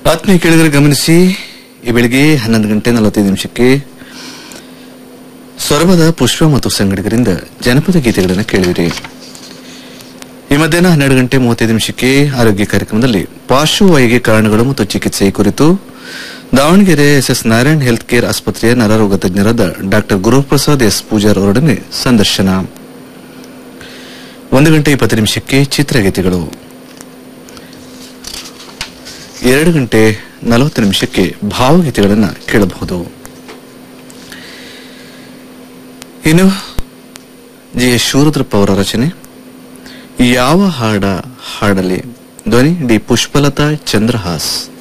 ಆತ್ಮೀಯ ಕೇಳಿದರೆ ಗಮನಿಸಿ ಈ ಬೆಳಿಗ್ಗೆ ಹನ್ನೊಂದು ಗಂಟೆ ನಲವತ್ತೈದು ನಿಮಿಷಕ್ಕೆ ಸೊರಬದ ಪುಷ್ಪ ಮತ್ತು ಸಂಗಡಿಗರಿಂದ ಜನಪದ ಗೀತೆಗಳನ್ನು ಕೇಳಿದಿರಿ ಈ ಮಧ್ಯಾಹ್ನ ಹನ್ನೆರಡು ಗಂಟೆ ಮೂವತ್ತೈದು ನಿಮಿಷಕ್ಕೆ ಆರೋಗ್ಯ ಕಾರ್ಯಕ್ರಮದಲ್ಲಿ ಪಾರ್ಶ್ವವಾಯುಗೆ ಕಾರಣಗಳು ಮತ್ತು ಚಿಕಿತ್ಸೆ ಕುರಿತು Davangere SS Narayan health care ಆಸ್ಪತ್ರೆಯ ನರರೋಗ ತಜ್ಞರಾದ ಡಾಕ್ಟರ್ ಗುರುಪ್ರಸಾದ್ ಎಸ್ ಪೂಜಾರ್ ಅವರೊಡನೆ ಸಂದರ್ಶನ ಒಂದು ಗಂಟೆ ಇಪ್ಪತ್ತು ನಿಮಿಷಕ್ಕೆ ಚಿತ್ರಗೀತೆಗಳು ಎರಡು ಗಂಟೆ ನಲವತ್ತು ನಿಮಿಷಕ್ಕೆ ಭಾವಗೀತೆಗಳನ್ನು ಕೇಳಬಹುದು ಇನ್ನು ಜಿ ಎಸ್ ಶಿವರುದ್ರಪ್ಪ ಅವರ ರಚನೆ ಯಾವ ಹಾಡ ಹಾಡಲಿ ಧ್ವನಿ ಡಿ ಪುಷ್ಪಲತಾ ಚಂದ್ರಹಾಸ್